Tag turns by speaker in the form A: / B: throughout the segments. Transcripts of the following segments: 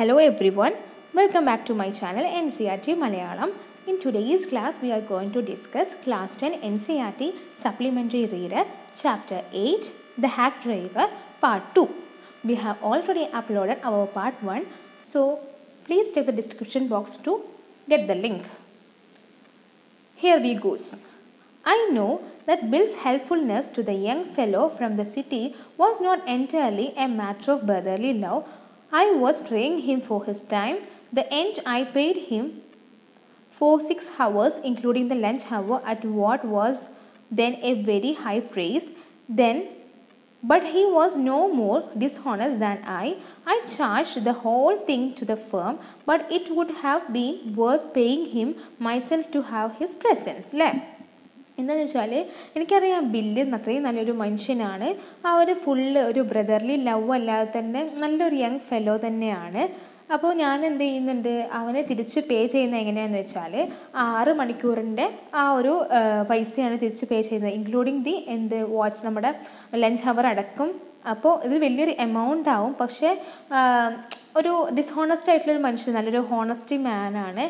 A: Hello everyone, welcome back to my channel NCRT Malayalam. In today's class, we are going to discuss Class 10 NCRT Supplementary Reader, Chapter 8, The Hack Driver, Part 2. We have already uploaded our Part 1, so please check the description box to get the link. Here we goes. I know that Bill's helpfulness to the young fellow from the city was not entirely a matter of brotherly love. I was paying him for his time. The end I paid him for six hours, including the lunch hour, at what was then a very high praise. Then, but he was no more dishonest than I. I charged the whole thing to the firm, but it would have been worth paying him myself to have his presence. അല്ലേ എന്താണെന്ന് വെച്ചാൽ എനിക്കറിയാം bill അത്രയും നല്ലൊരു മനുഷ്യനാണ് അവർ full ഒരു brotherly love അല്ലാതെ തന്നെ നല്ലൊരു യങ് ഫെലോ തന്നെയാണ് അപ്പോൾ ഞാൻ എന്ത് ചെയ്യുന്നുണ്ട് അവനെ തിരിച്ച് പേ ചെയ്യുന്നത് എങ്ങനെയാണെന്ന് വെച്ചാൽ ആറ് മണിക്കൂറിൻ്റെ ആ ഒരു പൈസയാണ് തിരിച്ച് പേ ചെയ്യുന്നത് ഇൻക്ലൂഡിങ് ദി എന്ത് വാച്ച് നമ്മുടെ ലഞ്ച് ഹവർ അടക്കം അപ്പോൾ ഇത് വലിയൊരു എമൗണ്ട് ആവും പക്ഷേ ഒരു ഡിസ്ഹോണസ്റ്റ് ആയിട്ടുള്ളൊരു മനുഷ്യൻ നല്ലൊരു ഹോണസ്റ്റി മാനാണ്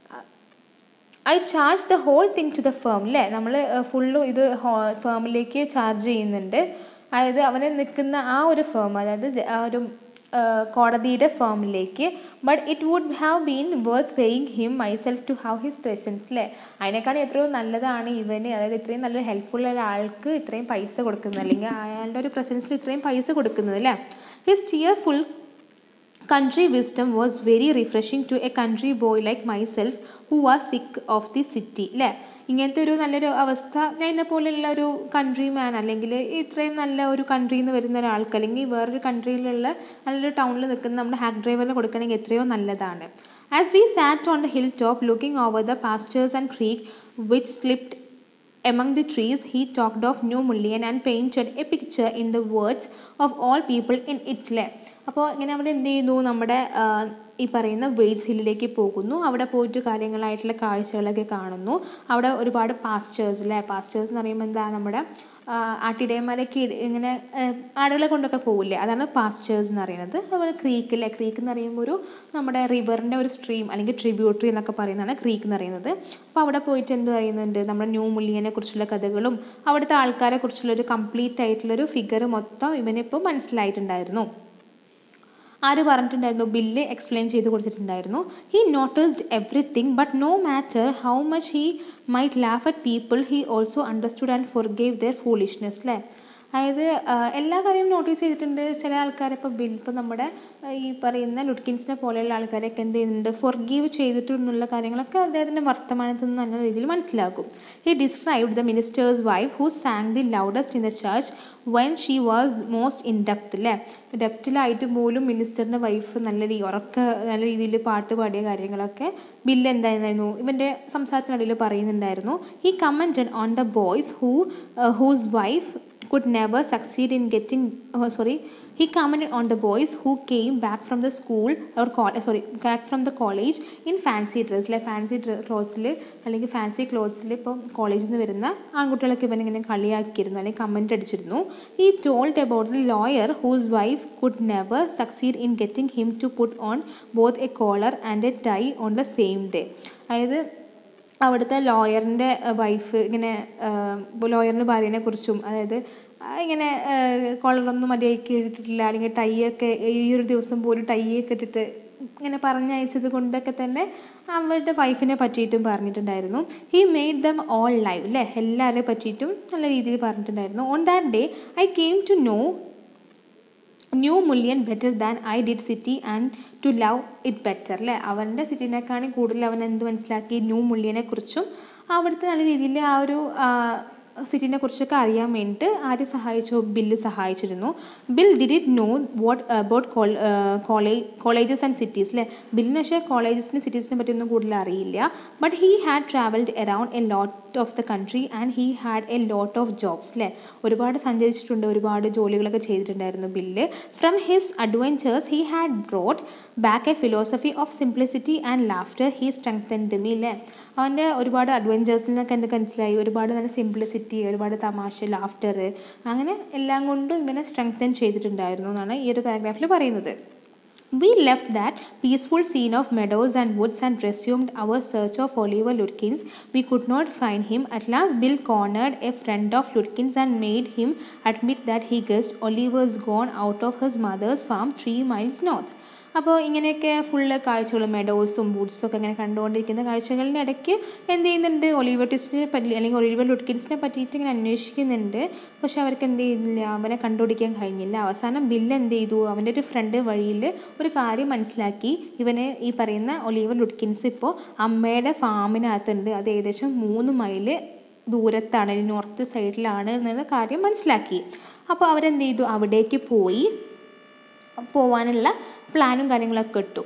A: I charge the whole thing to the firm അല്ലേ നമ്മൾ ഫുള്ളും ഇത് ഫേമിലേക്ക് ചാർജ് ചെയ്യുന്നുണ്ട് അതായത് അവന് നിൽക്കുന്ന ആ ഒരു ഫേം അതായത് ആ ഒരു കോടതിയുടെ ഫേമിലേക്ക് but it would have been worth paying him myself to have his presence അല്ലേ അതിനേക്കാളും എത്രയോ നല്ലതാണ് ഇവന് അതായത് ഇത്രയും നല്ല ഹെൽപ്ഫുൾ ഒരാൾക്ക് ഇത്രയും പൈസ കൊടുക്കുന്നത് അല്ലെങ്കിൽ അയാളുടെ ഒരു പ്രസൻസിൽ ഇത്രയും പൈസ കൊടുക്കുന്നത് അല്ലേ his tearful country wisdom was very refreshing to a country boy like myself who was sick of the city അല്ലേ ഇങ്ങനത്തെ ഒരു നല്ലൊരു അവസ്ഥ ഞാൻ എന്നെ പോലെയുള്ള ഒരു കൺട്രി മാൻ അല്ലെങ്കിൽ ഇത്രയും നല്ല ഒരു കൺട്രിയിൽ നിന്ന് വരുന്ന ഒരാൾക്ക് അല്ലെങ്കിൽ വേറൊരു കൺട്രിയിലുള്ള നല്ലൊരു ടൗണിൽ നിൽക്കുന്ന നമ്മുടെ ഹാക്ക് ഡ്രൈവറിനെ കൊടുക്കണമെങ്കിൽ എത്രയോ നല്ലതാണ് as we sat on the hill top looking over the pastures and creek which slipped Among the trees, he talked of New Mullion and painted a picture in the words of all people in Italy. അപ്പോൾ ഇങ്ങനെ അവിടെ എന്ത് ചെയ്യുന്നു നമ്മുടെ ഈ പറയുന്ന weights ഹില്ലിലേക്ക് പോകുന്നു അവിടെ പോയിട്ട് കാര്യങ്ങളായിട്ടുള്ള കാഴ്ചകളൊക്കെ കാണുന്നു അവിടെ ഒരുപാട് പാസ്റ്റേഴ്സ് അല്ലേ പാസ്റ്റേഴ്സ് എന്ന് പറയുമ്പോൾ എന്താ നമ്മുടെ ആട്ടിടയന്മാരൊക്കെ ഇങ്ങനെ ആടുകളെ കൊണ്ടൊക്കെ പോകില്ലേ അതാണ് പാസ്റ്റേഴ്സ് എന്ന് പറയുന്നത് അതുപോലെ ക്രീക്ക് അല്ലേ ക്രീക്ക് എന്ന് പറയുമ്പോൾ ഒരു നമ്മുടെ റിവറിൻ്റെ ഒരു സ്ട്രീം അല്ലെങ്കിൽ ട്രിബ്യൂട്ടറി എന്നൊക്കെ പറയുന്നതാണ് ക്രീക്ക് എന്ന് പറയുന്നത് അപ്പോൾ അവിടെ പോയിട്ട് എന്ത് പറയുന്നുണ്ട് നമ്മുടെ ന്യൂ മുല്ലിയനെ കുറിച്ചുള്ള കഥകളും അവിടുത്തെ ആൾക്കാരെ കുറിച്ചുള്ള ഒരു കംപ്ലീറ്റ് ആയിട്ടുള്ളൊരു ഫിഗർ മൊത്തം ഇവനിപ്പോൾ മനസ്സിലായിട്ടുണ്ടായിരുന്നു ആര് പറഞ്ഞിട്ടുണ്ടായിരുന്നു ബില്ല് എക്സ്പ്ലെയിൻ ചെയ്ത് കൊടുത്തിട്ടുണ്ടായിരുന്നു he noticed everything but no matter how much he might laugh at people he also understood and forgave their foolishness അല്ലേ അതായത് എല്ലാ കാര്യവും നോട്ടീസ് ചെയ്തിട്ടുണ്ട് ചില ആൾക്കാരെ ഇപ്പോൾ ബിൽ ഇപ്പോൾ നമ്മുടെ ഈ പറയുന്ന ലുഡ്കിൻസിനെ പോലെയുള്ള ആൾക്കാരൊക്കെ എന്ത് ചെയ്യുന്നുണ്ട് ഫോർഗീവ് ചെയ്തിട്ടുള്ള കാര്യങ്ങളൊക്കെ അദ്ദേഹത്തിൻ്റെ വർത്തമാനത്തിൽ നിന്ന് നല്ല രീതിയിൽ മനസ്സിലാക്കും he described the minister's wife who sang the loudest in the church when she was most in depth അല്ലേ ഡെപ്റ്റിലായിട്ട് പോലും മിനിസ്റ്ററിൻ്റെ വൈഫ് നല്ല രീതി ഉറക്ക നല്ല രീതിയിൽ പാട്ട് പാടിയ കാര്യങ്ങളൊക്കെ ബില്ല് എന്തായിരുന്നു ഇവൻ്റെ സംസാരത്തിനിടയിൽ പറയുന്നുണ്ടായിരുന്നു he commented on the boys who whose wife could never succeed in getting oh, sorry he commented on the boys who came back from the school or sorry back from the college in fancy dress അല്ലെ fancy ക്ലോത്ത്സിൽ അല്ലെങ്കിൽ fancy ക്ലോത്ത്സിൽ ഇപ്പോൾ കോളേജിൽ നിന്ന് വരുന്ന ആൺകുട്ടികളൊക്കെ ഇവനിങ്ങനെ കളിയാക്കിയിരുന്നു അല്ലെങ്കിൽ comment അടിച്ചിരുന്നു he told about the lawyer whose wife could never succeed in getting him to put on both a collar and a tie on the same day അതായത് അവിടുത്തെ ലോയറിൻ്റെ വൈഫ് ഇങ്ങനെ ലോയറിൻ്റെ ഭാര്യനെ കുറിച്ചും അതായത് ഇങ്ങനെ കോളറൊന്നും മര്യാദയ്ക്ക് ഇട്ടിട്ടില്ല അല്ലെങ്കിൽ ടൈ ഒക്കെ ഈ ഒരു ദിവസം പോലും ടൈ ഒക്കെ ഇട്ടിട്ട് ഇങ്ങനെ പറഞ്ഞയച്ചത് കൊണ്ടൊക്കെ തന്നെ അവരുടെ വൈഫിനെ പറ്റിയിട്ടും പറഞ്ഞിട്ടുണ്ടായിരുന്നു he made them all live അല്ലേ എല്ലാവരെ പറ്റിയിട്ടും നല്ല രീതിയിൽ പറഞ്ഞിട്ടുണ്ടായിരുന്നു on that day I came to know New Mullion better than I did city and to love it better അല്ലേ അവൻ്റെ സിറ്റിനേക്കാളും കൂടുതൽ അവൻ എന്ത് മനസ്സിലാക്കി ന്യൂ മുല്യനെ കുറിച്ചും അവിടുത്തെ നല്ല രീതിയിൽ ആ ഒരു സിറ്റിനെ കുറിച്ചൊക്കെ അറിയാൻ വേണ്ടിയിട്ട് ആര് സഹായിച്ചു ബില്ല് സഹായിച്ചിരുന്നു Bill did it no what about college colleges and cities അല്ലേ ബില്ലിന് പക്ഷേ കോളേജസിനും സിറ്റീസിനെ പറ്റിയൊന്നും കൂടുതൽ അറിയില്ല but he had travelled around a lot of the country and he had a lot of jobs അല്ലേ ഒരുപാട് സഞ്ചരിച്ചിട്ടുണ്ട് ഒരുപാട് ജോലികളൊക്കെ ചെയ്തിട്ടുണ്ടായിരുന്നു Bill from his adventures he had brought back a philosophy of simplicity and laughter he strengthened me അല്ലേ അവൻ്റെ ഒരുപാട് അഡ്വഞ്ചേഴ്സിൽ നിന്നൊക്കെ എന്തൊക്കെ മനസ്സിലായി ഒരുപാട് നല്ല സിംപ്ലിസിറ്റി ഒരുപാട് തമാശ ലാഫ്റ്റർ അങ്ങനെ എല്ലാം കൊണ്ടും ഇവനെ സ്ട്രെങ്തൻ ചെയ്തിട്ടുണ്ടായിരുന്നു എന്നാണ് ഈ ഒരു പാരഗ്രാഫിൽ പറയുന്നത് We left that peaceful scene of meadows and woods and resumed our search of Oliver Lutkins. We could not find him. At last, Bill cornered a friend of Lutkins and made him admit that he guessed Oliver's gone out of his mother's farm three miles north. അപ്പോൾ ഇങ്ങനെയൊക്കെ full കാഴ്ചകൾ മെഡോസും വുഡ്സും ഒക്കെ ഇങ്ങനെ കണ്ടുകൊണ്ടിരിക്കുന്ന കാഴ്ചകളുടെ ഇടയ്ക്ക് എന്ത് ചെയ്യുന്നുണ്ട് Oliver ട്വിസ്റ്റിനെ പറ്റി അല്ലെങ്കിൽ ഒലിവർ ലുട്കിൻസിനെ പറ്റിയിട്ട് ഇങ്ങനെ അന്വേഷിക്കുന്നുണ്ട് പക്ഷെ അവർക്ക് എന്ത് ചെയ്യുന്നില്ല അവനെ കണ്ടുപിടിക്കാൻ കഴിഞ്ഞില്ല അവസാനം ബില്ല് എന്ത് ചെയ്തു അവൻ്റെ ഒരു ഫ്രണ്ട് വഴിയിൽ ഒരു കാര്യം മനസ്സിലാക്കി ഇവന് ഈ പറയുന്ന ഒലിവർ ലുട്കിൻസ് ഇപ്പോൾ അമ്മയുടെ ഫാമിനകത്തുണ്ട് അത് ഏകദേശം മൂന്ന് മൈല് ദൂരത്താണ് നോർത്ത് സൈഡിലാണ് എന്നുള്ള കാര്യം മനസ്സിലാക്കി അപ്പോൾ അവരെന്ത് ചെയ്തു അവിടേക്ക് പോയി പോവാനുള്ള പ്ലാനും കാര്യങ്ങളൊക്കെ ഇട്ടു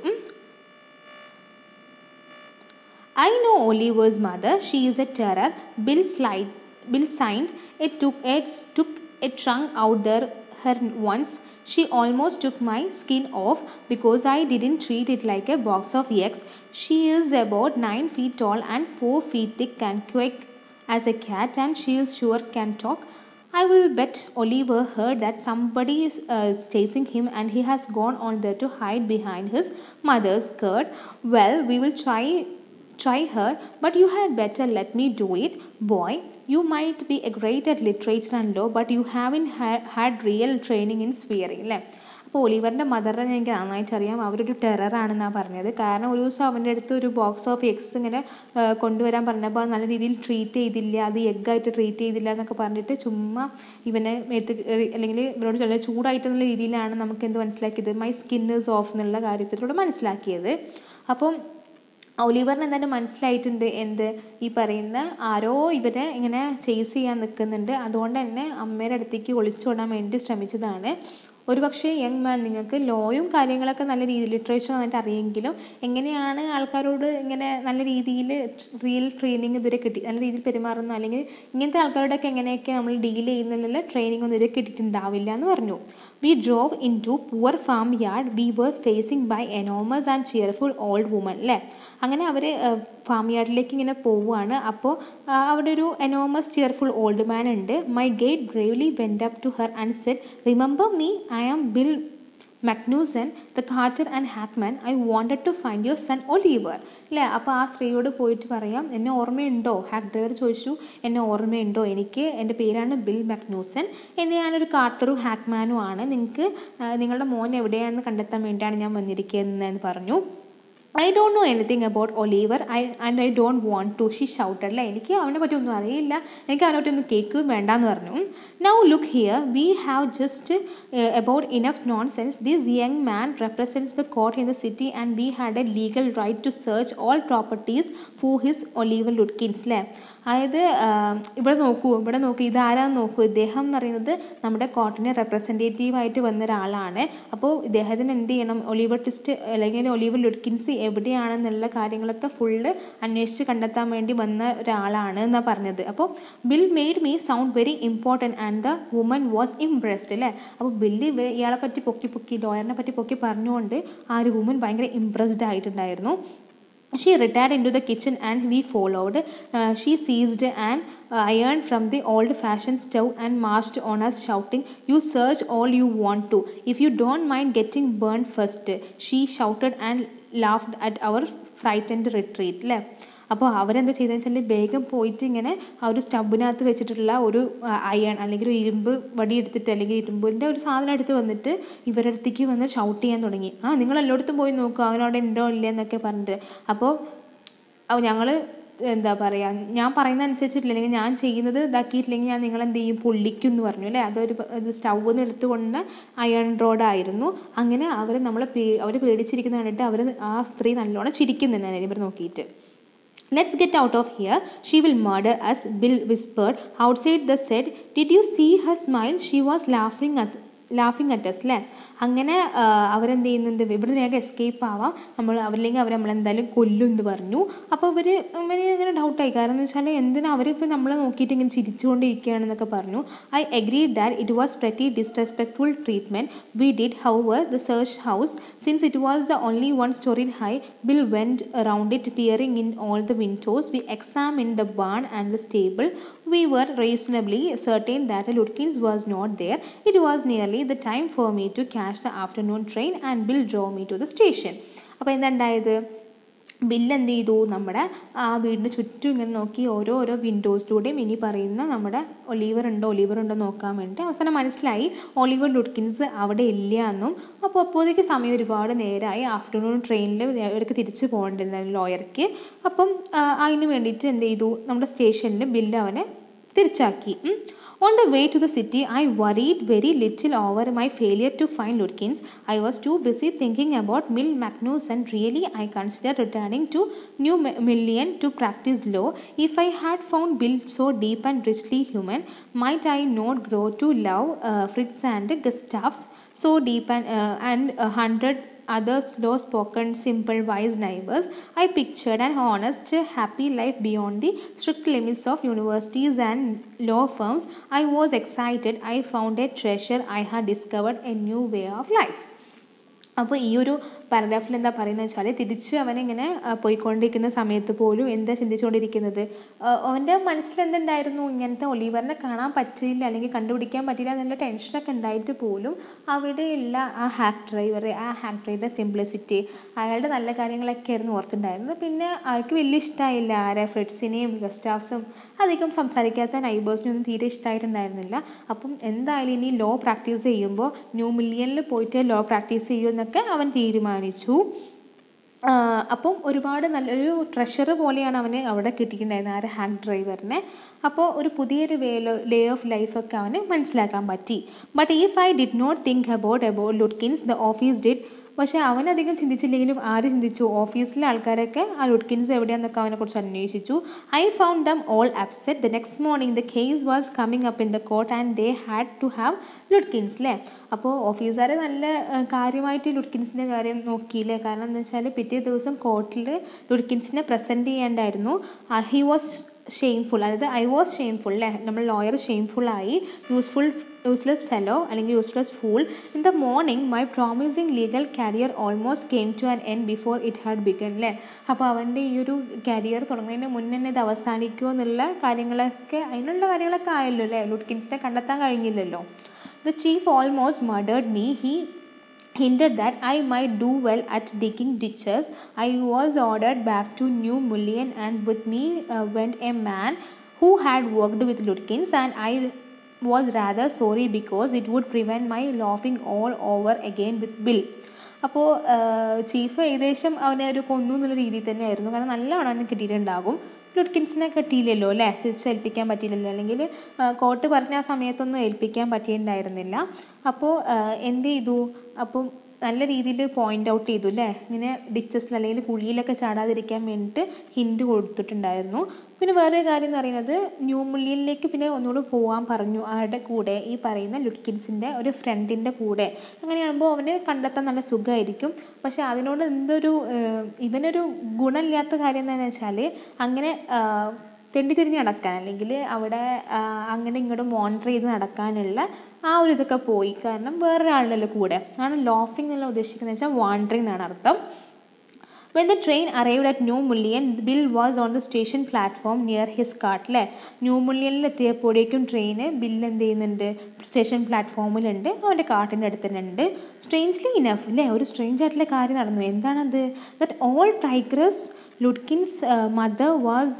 A: I know Oliver's mother she is a terror Bill slide Bill signed a took a took a trunk out there her once She almost took my skin off because I didn't treat it like a box of eggs. She is about 9 feet tall and 4 feet thick and quick as a cat and she is sure can talk. I will bet Oliver heard that somebody is, uh, is chasing him and he has gone on there to hide behind his mother's skirt. Well, we will try try her, but you had better let me do it. Boy, you might be a great at literature and law, but you haven't ha- had real training in swearing. അല്ലേ അപ്പോൾ ഒലിവറിൻ്റെ മദറിനെ എനിക്ക് നന്നായിട്ട് അറിയാം അവരൊരു ടെററാണെന്നാണ് പറഞ്ഞത് കാരണം ഒരു ദിവസം അവൻ്റെ അടുത്ത് ഒരു ബോക്സ് ഓഫ് എഗ്സ് ഇങ്ങനെ ആ, കൊണ്ടുവരാൻ പറഞ്ഞപ്പോൾ അത് നല്ല രീതിയിൽ ട്രീറ്റ് ചെയ്തില്ല അത് എഗ്ഗായിട്ട് ട്രീറ്റ് ചെയ്തില്ല എന്നൊക്കെ പറഞ്ഞിട്ട് ചുമ്മാ ഇവനെ മേത്ത് കയറി അല്ലെങ്കിൽ ഇവരോട് ചില ചൂടായിട്ടുള്ള രീതിയിലാണ് നമുക്ക് എന്ത് മനസ്സിലാക്കിയത് മൈ സ്കിൻ ഇസ് ഓഫ് എന്നുള്ള കാര്യത്തിലൂടെ മനസ്സിലാക്കിയത് അപ്പം ഒലിവറിന് എന്തായാലും മനസ്സിലായിട്ടുണ്ട് എന്ത് ഈ പറയുന്ന ആരോ ഇവരെ ഇങ്ങനെ ചേസ് ചെയ്യാൻ നിൽക്കുന്നുണ്ട് അതുകൊണ്ട് തന്നെ അമ്മയുടെ അടുത്തേക്ക് ഒളിച്ചോടാൻ വേണ്ടി ശ്രമിച്ചതാണ് ഒരു പക്ഷേ യങ് മാൻ നിങ്ങൾക്ക് ലോയും കാര്യങ്ങളൊക്കെ നല്ല രീതിയിൽ ലിറ്ററേച്ചർ നന്നായിട്ട് അറിയെങ്കിലും എങ്ങനെയാണ് ആൾക്കാരോട് ഇങ്ങനെ നല്ല രീതിയിൽ റിയൽ ട്രെയിനിങ് ഇതുവരെ കിട്ടി നല്ല രീതിയിൽ പെരുമാറുന്ന അല്ലെങ്കിൽ ഇങ്ങനത്തെ ആൾക്കാരോടൊക്കെ എങ്ങനെയൊക്കെ നമ്മൾ ഡീൽ ചെയ്യുന്നതിലുള്ള ട്രെയിനിങ് ഒന്നും ഇതുവരെ കിട്ടിയിട്ടുണ്ടാവില്ല എന്ന് പറഞ്ഞു we drove into poor farm yard we were facing by enormous and cheerful old woman അല്ലേ അങ്ങനെ അവർ ഫാം യാർഡിലേക്ക് ഇങ്ങനെ പോവുകയാണ് അപ്പോൾ അവിടെ ഒരു എനോമസ് ചിയർഫുൾ ഓൾഡ് മാൻ ഉണ്ട് my gate bravely went up to her and said remember me I am Bill McNusen the carter and hackman I wanted to find your son Oliver അല്ലേ അപ്പോൾ ആ സ്ത്രീയോട് പോയിട്ട് പറയാം എന്നെ ഓർമ്മയുണ്ടോ ഹാക്ക് ഡ്രൈവർ ചോദിച്ചു എന്നെ ഓർമ്മയുണ്ടോ എനിക്ക് എൻ്റെ പേരാണ് ബിൽ മക്നൂസൻ എന്ന് ഞാനൊരു കാർട്ടറും ഹാക്മാനും ആണ് നിങ്ങൾക്ക് നിങ്ങളുടെ മോൻ എവിടെയാണെന്ന് കണ്ടെത്താൻ വേണ്ടിയാണ് ഞാൻ വന്നിരിക്കുന്നതെന്ന് പറഞ്ഞു I don't know anything about Oliver I and I don't want to she shouted അല്ലേ എനിക്ക് അവനെ പറ്റി ഒന്നും അറിയില്ല എനിക്ക് അവനെ പറ്റി ഒന്നും കേൾക്കുകയും വേണ്ടാന്ന് പറഞ്ഞു now look here we have just about enough nonsense this young man represents the court in the city and we had a legal right to search all properties for his Oliver Ludkins അല്ലേ അതായത് ഇവിടെ നോക്കൂ ഇവിടെ നോക്കൂ ഇതാരാന്ന് നോക്കൂ ഇദ്ദേഹം എന്ന് പറയുന്നത് നമ്മുടെ കോർട്ടിനെ റെപ്രസെൻറ്റേറ്റീവായിട്ട് വന്ന ഒരാളാണ് അപ്പോൾ ഇദ്ദേഹത്തിന് എന്ത് ചെയ്യണം ഒലീവർ ട്വിസ്റ്റ് അല്ലെങ്കിൽ ഒലീവർ ലുഡ്കിൻസ് എവിടെയാണെന്നുള്ള കാര്യങ്ങളൊക്കെ ഫുള്ള് അന്വേഷിച്ച് കണ്ടെത്താൻ വേണ്ടി വന്ന ഒരാളാണ് എന്നാണ് പറഞ്ഞത് അപ്പോൾ Bill made me sound very important and the woman was impressed അല്ലേ അപ്പോൾ ബില്ല് ഇയാളെ പറ്റി പൊക്കി പൊക്കി ലോയറിനെ പറ്റി പൊക്കി പറഞ്ഞുകൊണ്ട് ആ ഒരു വുമൻ ഭയങ്കര ഇംപ്രസ്ഡ് ആയിട്ടുണ്ടായിരുന്നു She retired into the kitchen and we followed. Uh, she seized an uh, iron from the old fashioned stove and marched on us, shouting, You search all you want to. If you don't mind getting burned first, she shouted and laughed at our frightened retreat. ല്ലേ അപ്പോൾ അവരെന്താ ചെയ്തതെന്ന് വെച്ചാൽ വേഗം പോയിട്ട് ഇങ്ങനെ ആ ഒരു സ്റ്റബിനകത്ത് വെച്ചിട്ടുള്ള ഒരു അയൺ അല്ലെങ്കിൽ ഒരു ഇരുമ്പ് വടി എടുത്തിട്ട് അല്ലെങ്കിൽ ഇരുമ്പിൻ്റെ ഒരു സാധനം എടുത്ത് വന്നിട്ട് ഇവരുടെ അടുത്തേക്ക് വന്ന് ഷൗട്ട് ചെയ്യാൻ തുടങ്ങി ആ നിങ്ങൾ എല്ലായിടത്തും പോയി നോക്കുക അവനവിടെ ഉണ്ടോ ഇല്ലേ എന്നൊക്കെ പറഞ്ഞിട്ട് അപ്പോൾ ഞങ്ങൾ എന്താ പറയുക ഞാൻ പറയുന്ന അനുസരിച്ചിട്ടില്ല അല്ലെങ്കിൽ ഞാൻ ചെയ്യുന്നത് ഇതാക്കിയിട്ടില്ലെങ്കിൽ ഞാൻ നിങ്ങൾ എന്ത് ചെയ്യും പൊള്ളിക്കും എന്ന് പറഞ്ഞു അല്ലേ അതൊരു ഇത് സ്റ്റൗവിൽ നിന്ന് എടുത്തുകൊണ്ട് അയൺ റോഡായിരുന്നു അങ്ങനെ അവർ നമ്മളെ പേ അവർ പേടിച്ചിരിക്കുന്ന കണ്ടിട്ട് അവർ ആ സ്ത്രീ നല്ലോണം ചിരിക്കുന്നുണ്ട് ഇവർ നോക്കിയിട്ട് Let's get out of here. She will murder us, Bill whispered. Outside the shed, did you see her smile? She was laughing at ലാഫിങ് അറ്റ് അസ് അല്ലേ അങ്ങനെ അവരെന്ത് ചെയ്യുന്നുണ്ട് ഇവിടുന്ന് വേഗം എസ്കേപ്പ് ആവാം നമ്മൾ അവരില്ലെങ്കിൽ അവർ നമ്മളെന്തായാലും കൊല്ലും എന്ന് പറഞ്ഞു അപ്പോൾ അവർ ഇവർ ഇങ്ങനെ ഡൗട്ടായി കാരണം എന്ന് വെച്ചാൽ എന്തിനാ അവരിപ്പോൾ നമ്മളെ നോക്കിയിട്ട് ഇങ്ങനെ ചിരിച്ചുകൊണ്ടിരിക്കുകയാണെന്നൊക്കെ പറഞ്ഞു I agree that it was pretty disrespectful treatment we did however the search house since it was the only one story high Bill went around it peering in all the windows we examine the barn and the stable we were reasonably certain that Lutkins was not there. It was nearly nearly the time for me to catch the afternoon train and Bill drove me to the station. അപ്പോൾ എന്താ ഉണ്ടായത് bill എന്ത് ചെയ്തു നമ്മുടെ ആ വീടിന് ചുറ്റും ഇങ്ങനെ നോക്കി ഓരോ ഓരോ വിൻഡോസിലൂടെയും ഇനി പറയുന്ന നമ്മുടെ ഒലിവർ ഉണ്ടോ ഒലിവർ ഉണ്ടോ നോക്കാൻ വേണ്ടി അവസാനം മനസ്സിലായി ഒലിവർ ലുഡ്കിൻസ് അവിടെ ഇല്ല എന്നും അപ്പോൾ അപ്പോഴേക്ക് സമയം ഒരുപാട് നേരമായി ആഫ്റ്റർനൂൺ ട്രെയിനിൽ ഇവർക്ക് തിരിച്ച് പോകേണ്ടിരുന്ന ലോയർക്ക് അപ്പം അതിന് വേണ്ടിയിട്ട് എന്ത് ചെയ്തു നമ്മുടെ സ്റ്റേഷനിൽ ബില്ല് അവനെ തിരിച്ചാക്കി On the way to the city, I worried very little over my failure to find Ludkins. I was too busy thinking about Mill Magnuson. Really, I considered returning to New Million to practice law. If I had found Bill so deep and richly human, might I not grow to love uh, Fritz and Gustav's so deep and, uh, and a hundred other slow spoken, simple, wise neighbors, I pictured an honest, happy life beyond the strict limits of universities and law firms. I was excited. I found a treasure. I had discovered a new way of life. അപ്പോൾ ഈ ഒരു പാരഗ്രാഫിൽ എന്താ പറയുന്നത് വെച്ചാൽ തിരിച്ച് അവനിങ്ങനെ പോയിക്കൊണ്ടിരിക്കുന്ന സമയത്ത് പോലും എന്താ ചിന്തിച്ചുകൊണ്ടിരിക്കുന്നത് അവൻ്റെ മനസ്സിൽ എന്തുണ്ടായിരുന്നു ഇങ്ങനത്തെ ഒലിവറിനെ കാണാൻ പറ്റില്ല അല്ലെങ്കിൽ കണ്ടുപിടിക്കാൻ പറ്റില്ല എന്നുള്ള ടെൻഷനൊക്കെ ഉണ്ടായിട്ട് പോലും അവിടെയുള്ള ആ ഹാക്ക് ഡ്രൈവർ ആ ഹാക്ക് ഡ്രൈവറുടെ സിംപ്ലിസിറ്റി അയാളുടെ നല്ല കാര്യങ്ങളൊക്കെ ആയിരുന്നു ഓർത്തിട്ടുണ്ടായിരുന്നത് പിന്നെ അവർക്ക് വലിയ ഇഷ്ടമായില്ല ആരെ ഫ്രെഡ്സിനെയും ഗസ്റ്റാഫ്സും അധികം സംസാരിക്കാത്ത നൈബേഴ്സിനൊന്നും തീരെ ഇഷ്ടമായിട്ടുണ്ടായിരുന്നില്ല അപ്പം എന്തായാലും ഇനി ലോ പ്രാക്ടീസ് ചെയ്യുമ്പോൾ ന്യൂ മില്യണിൽ പോയിട്ട് ലോ പ്രാക്ടീസ് ചെയ്യുമെന്നൊക്കെ അവൻ തീരുമാനിച്ചു അപ്പം ഒരുപാട് നല്ലൊരു ട്രഷർ പോലെയാണ് അവന് അവിടെ കിട്ടിയിട്ടുണ്ടായിരുന്നത് ആ ഒരു ഹാക്ക് ഡ്രൈവറിനെ അപ്പോൾ ഒരു പുതിയൊരു വേ ലേ ഓഫ് ലൈഫൊക്കെ അവന് മനസ്സിലാക്കാൻ പറ്റി but if I did not think about about Ludkins the office did പക്ഷേ അവനധികം ചിന്തിച്ചില്ലെങ്കിലും ആര് ചിന്തിച്ചു ഓഫീസിലെ ആൾക്കാരൊക്കെ ആ ലുഡ്കിൻസ് എവിടെയാണെന്നൊക്കെ അവനെക്കുറിച്ച് അന്വേഷിച്ചു I found them all upset the next morning the case was coming up in the court and they had to have Ludkins അല്ലേ അപ്പോൾ ഓഫീസുകാർ നല്ല കാര്യമായിട്ട് ലുഡ്കിൻസിൻ്റെ കാര്യം നോക്കിയില്ലേ കാരണം എന്താ വെച്ചാൽ പിറ്റേ ദിവസം കോർട്ടിൽ ലുഡ്കിൻസിനെ പ്രസൻറ്റ് ചെയ്യേണ്ടായിരുന്നു ഹി വാസ് ഷെയിംഫുൾ അതായത് ഐ വാസ് ഷെയിംഫുൾ അല്ലേ നമ്മൾ ലോയർ ഷെയിംഫുള്ളായി യൂസ്ഫുൾ യൂസ്ലെസ് ഫെലോ അല്ലെങ്കിൽ useless fool in the morning my promising legal career almost came to an end before it had begun അല്ലേ അപ്പോൾ അവൻ്റെ ഈ ഒരു കരിയർ തുടങ്ങുന്നതിന് മുന്നേ തന്നെ ഇത് അവസാനിക്കുമോ എന്നുള്ള കാര്യങ്ങളൊക്കെ അതിനുള്ള കാര്യങ്ങളൊക്കെ ആയല്ലോ അല്ലേ ലുഡ്കിൻസിനെ കണ്ടെത്താൻ കഴിഞ്ഞില്ലല്ലോ the chief almost murdered me he hinted that I might do well at digging ditches. I was ordered back to New Mullion, and with me uh, went a man who had worked with Lutkins, and I was rather sorry because it would prevent my laughing all over again with Bill. അപ്പോൾ chief ഏകദേശം അവനെ ഒരു കൊന്നു എന്നുള്ള രീതിയിൽ തന്നെയായിരുന്നു കാരണം നല്ലവണ്ണം അവന് കിട്ടിയിട്ടുണ്ടാകും ലുഡ്കിൻസിനെ കിട്ടിയില്ലല്ലോ അല്ലേ തിരിച്ചേൽപ്പിക്കാൻ പറ്റിയില്ലല്ലോ അല്ലെങ്കിൽ കോർട്ട് പറഞ്ഞ ആ സമയത്തൊന്നും ഏൽപ്പിക്കാൻ പറ്റിയിട്ടുണ്ടായിരുന്നില്ല അപ്പോൾ എന്ത് ചെയ്തു അപ്പം നല്ല രീതിയിൽ പോയിൻ്റ് ഔട്ട് ചെയ്തു അല്ലേ ഇങ്ങനെ ഡിച്ചസിൽ അല്ലെങ്കിൽ കുഴിയിലൊക്കെ ചാടാതിരിക്കാൻ വേണ്ടിയിട്ട് ഹിൻഡ് കൊടുത്തിട്ടുണ്ടായിരുന്നു പിന്നെ വേറെ കാര്യം എന്ന് പറയുന്നത് ന്യൂ മുള്ളിയിലേക്ക് പിന്നെ ഒന്നുകൂടി പോകാൻ പറഞ്ഞു ആരുടെ കൂടെ ഈ പറയുന്ന ലുഡ്കിൻസിൻ്റെ ഒരു ഫ്രണ്ടിൻ്റെ കൂടെ അങ്ങനെയാകുമ്പോൾ അവന് കണ്ടെത്താൻ നല്ല സുഖമായിരിക്കും പക്ഷെ അതിനോട് എന്തൊരു ഇവനൊരു ഗുണമില്ലാത്ത കാര്യം എന്താണെന്ന് വെച്ചാൽ അങ്ങനെ തെണ്ടിത്തിരിഞ്ഞ് നടക്കാൻ അല്ലെങ്കിൽ അവിടെ അങ്ങനെ ഇങ്ങോട്ടും മോണിറ്റർ ചെയ്ത് നടക്കാനുള്ള ആ ഒരു ഇതൊക്കെ പോയി കാരണം വേറൊരാളുടെ കൂടെ ആണ് ലോഫിംഗ് എന്നുള്ള ഉദ്ദേശിക്കുന്നത് വെച്ചാൽ വാണ്ടറിങ് എന്നാണ് അർത്ഥം when the train arrived at New Mullion Bill was on the station platform near his cart അല്ലേ ന്യൂ മുള്ളിയനിൽ എത്തിയപ്പോഴേക്കും ട്രെയിന് ബിൽ എന്ത് ചെയ്യുന്നുണ്ട് സ്റ്റേഷൻ പ്ലാറ്റ്ഫോമിലുണ്ട് അവൻ്റെ കാർട്ടിൻ്റെ അടുത്ത് തന്നെ ഉണ്ട് സ്ട്രേഞ്ച്ലി ഇനഫ് അല്ലേ ഒരു സ്ട്രേഞ്ച് ആയിട്ടുള്ള കാര്യം നടന്നു എന്താണത് that old tigress Ludkins mother was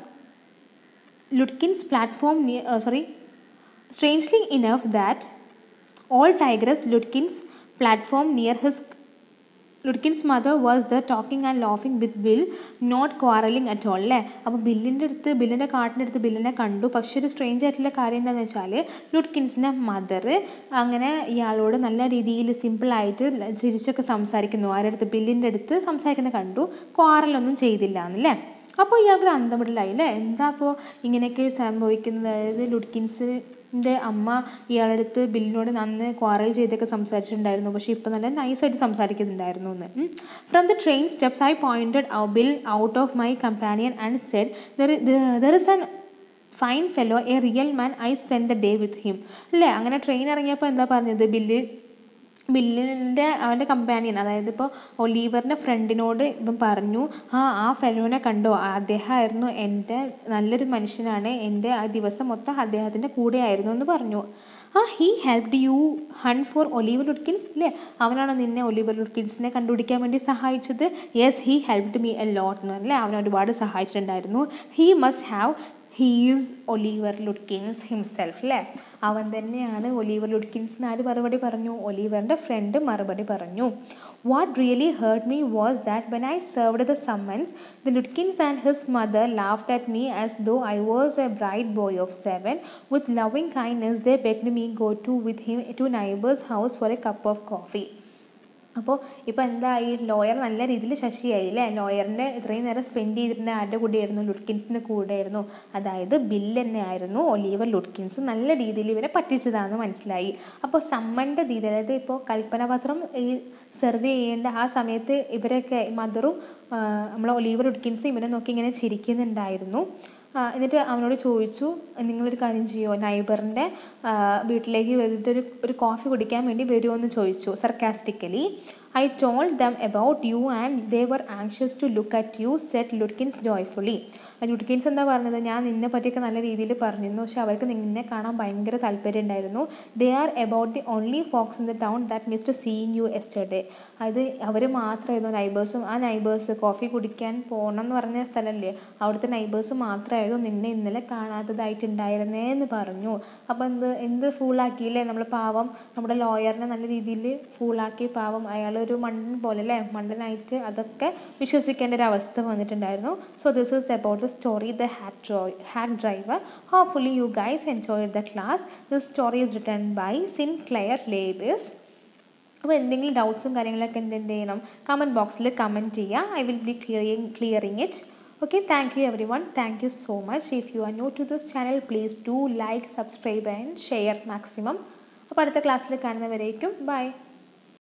A: Ludkin's platform, near, uh, sorry, strangely enough that all Tigress Ludkin's platform near his Ludkins mother was the talking and laughing with Bill not quarrelling at all അല്ലേ അപ്പോൾ ബില്ലിൻ്റെ അടുത്ത് ബില്ലിൻ്റെ കാർട്ടിൻ്റെ അടുത്ത് ബില്ലിനെ കണ്ടു പക്ഷേ ഒരു സ്ട്രേഞ്ച് ആയിട്ടുള്ള കാര്യം എന്താണെന്ന് വെച്ചാൽ ലുഡ്കിൻസിൻ്റെ മദർ അങ്ങനെ ഇയാളോട് നല്ല രീതിയിൽ സിമ്പിളായിട്ട് ചിരിച്ചൊക്കെ സംസാരിക്കുന്നു ആരുടെ അടുത്ത് ബില്ലിൻ്റെ അടുത്ത് സംസാരിക്കുന്നത് കണ്ടു ക്വാറലൊന്നും ചെയ്തില്ല എന്നല്ലേ അപ്പോൾ ഇയാൾക്ക് അന്തമിടലായി അല്ലേ എന്താ അപ്പോൾ ഇങ്ങനെയൊക്കെ സംഭവിക്കുന്നത് അതായത് ലുഡ്കിൻസിൻ്റെ അമ്മ ഇയാളുടെ അടുത്ത് ബില്ലിനോട് നന്ന് ക്വാറൽ ചെയ്തൊക്കെ സംസാരിച്ചിട്ടുണ്ടായിരുന്നു പക്ഷേ ഇപ്പോൾ നല്ല നൈസായിട്ട് സംസാരിക്കുന്നുണ്ടായിരുന്നു എന്ന് from the train steps I pointed Bill out of my companion and said there is an fine fellow a real man I spend the day with him അല്ലേ അങ്ങനെ ട്രെയിൻ ഇറങ്ങിയപ്പോൾ എന്താ പറഞ്ഞത് ബില്ല് ബില്ലിൻ്റെ അവൻ്റെ കമ്പാനിയൻ അതായത് ഇപ്പോൾ ഒലീവറിൻ്റെ ഫ്രണ്ടിനോട് ഇപ്പം പറഞ്ഞു ആ ആ ഫെലോനെ കണ്ടോ അദ്ദേഹമായിരുന്നു എൻ്റെ നല്ലൊരു മനുഷ്യനാണ് എൻ്റെ ആ ദിവസം മൊത്തം അദ്ദേഹത്തിൻ്റെ കൂടെ ആയിരുന്നു എന്ന് പറഞ്ഞു ആ he helped you hunt for Oliver Ludkins അല്ലേ അവനാണ് നിന്നെ ഒലീവർ ലുഡ്കിൻസിനെ കണ്ടുപിടിക്കാൻ വേണ്ടി സഹായിച്ചത് yes he helped me a lot എന്ന് അല്ലേ അവൻ ഒരുപാട് സഹായിച്ചിട്ടുണ്ടായിരുന്നു he must have he's Oliver Ludkins himself അല്ലേ അവൻ തന്നെയാണ് ഒലീവർ ലുഡ്കിൻസ് എന്ന് ആര് മറുപടി പറഞ്ഞു ഒലീവറിൻ്റെ ഫ്രണ്ട് മറുപടി പറഞ്ഞു what really hurt me was that when I served the summons the Ludkins and his mother laughed at me as though I was a bright boy of seven with loving kindness they begged me go to with him to neighbours house for a cup of coffee അപ്പോൾ ഇപ്പോൾ എന്തായി lawyer നല്ല രീതിയിൽ ശശിയായി അല്ലേ ലോയറിൻ്റെ ഇത്രയും നേരം spend ചെയ്തിട്ടുണ്ട് ആരുടെ കൂടെയായിരുന്നു ലുഡ്കിൻസിൻ്റെ കൂടെയായിരുന്നു അതായത് ബില്ല് തന്നെ ആയിരുന്നു ഒലീവർ ലുഡ്കിൻസ് നല്ല രീതിയിൽ ഇവരെ പറ്റിച്ചതാണെന്ന് മനസ്സിലായി അപ്പോൾ സമ്മൻ്റെ രീതി അതായത് ഇപ്പോൾ കൽപ്പനപത്രം ഈ സെർവ് ചെയ്യേണ്ട ആ സമയത്ത് ഇവരൊക്കെ മദറും നമ്മളെ ഒലീവർ ലുഡ്കിൻസും ഇവരെ നോക്കി ഇങ്ങനെ ചിരിക്കുന്നുണ്ടായിരുന്നു എന്നിട്ട് അവനോട് ചോദിച്ചു നിങ്ങളൊരു കാര്യം ചെയ്യുമോ നൈബറിൻ്റെ വീട്ടിലേക്ക് വന്നിട്ട് ഒരു ഒരു കോഫി കുടിക്കാൻ വേണ്ടി വരുമോ എന്ന് ചോദിച്ചു sarcastically I told them about you and they were anxious to look at you said Ludkins joyfully Ludkins എന്താ പറഞ്ഞത് ഞാൻ നിന്നെ പറ്റിയൊക്കെ നല്ല രീതിയിൽ പറഞ്ഞിരുന്നു പക്ഷെ അവർക്ക് നിന്നെ കാണാൻ ഭയങ്കര താല്പര്യം ഉണ്ടായിരുന്നു they are about the only folks in the town that mister seen you yesterday അത് അവർ മാത്രമായിരുന്നു നൈബേഴ്സും ആ നൈബേഴ്സ് കോഫി കുടിക്കാൻ പോകണം എന്ന് പറഞ്ഞ സ്ഥലമല്ലേ അവിടുത്തെ നൈബേഴ്സ് മാത്രമായിരുന്നു നിന്നെ ഇന്നലെ കാണാത്തതായിട്ടുണ്ടായിരുന്നേ എന്ന് പറഞ്ഞു അപ്പോൾ എന്ത് എന്ത് ഫൂളാക്കിയില്ലേ നമ്മൾ പാവം നമ്മുടെ ലോയറിനെ നല്ല രീതിയിൽ ഫൂളാക്കി പാവം അയാൾ ഒരു മണ്ടൻ പോലെ അല്ലേ മണ്ടനായിട്ട് അതൊക്കെ വിശ്വസിക്കേണ്ട ഒരു അവസ്ഥ വന്നിട്ടുണ്ടായിരുന്നു so this is about the story the hack ഡ്രോയ് hack driver hopefully you guys enjoy the class this story is return by Sinclair labours അപ്പോൾ എന്തെങ്കിലും ഡൗട്ട്സും കാര്യങ്ങളൊക്കെ എന്ത് എന്ത് ചെയ്യണം കമൻറ്റ് ബോക്സിൽ കമൻറ്റ് ചെയ്യുക I will be clearing clearing it okay thank you everyone thank you so much if you are new to this channel please do like subscribe and share maximum അപ്പോൾ അടുത്ത ക്ലാസ്സിൽ കാണുന്നവരേക്കും ബൈ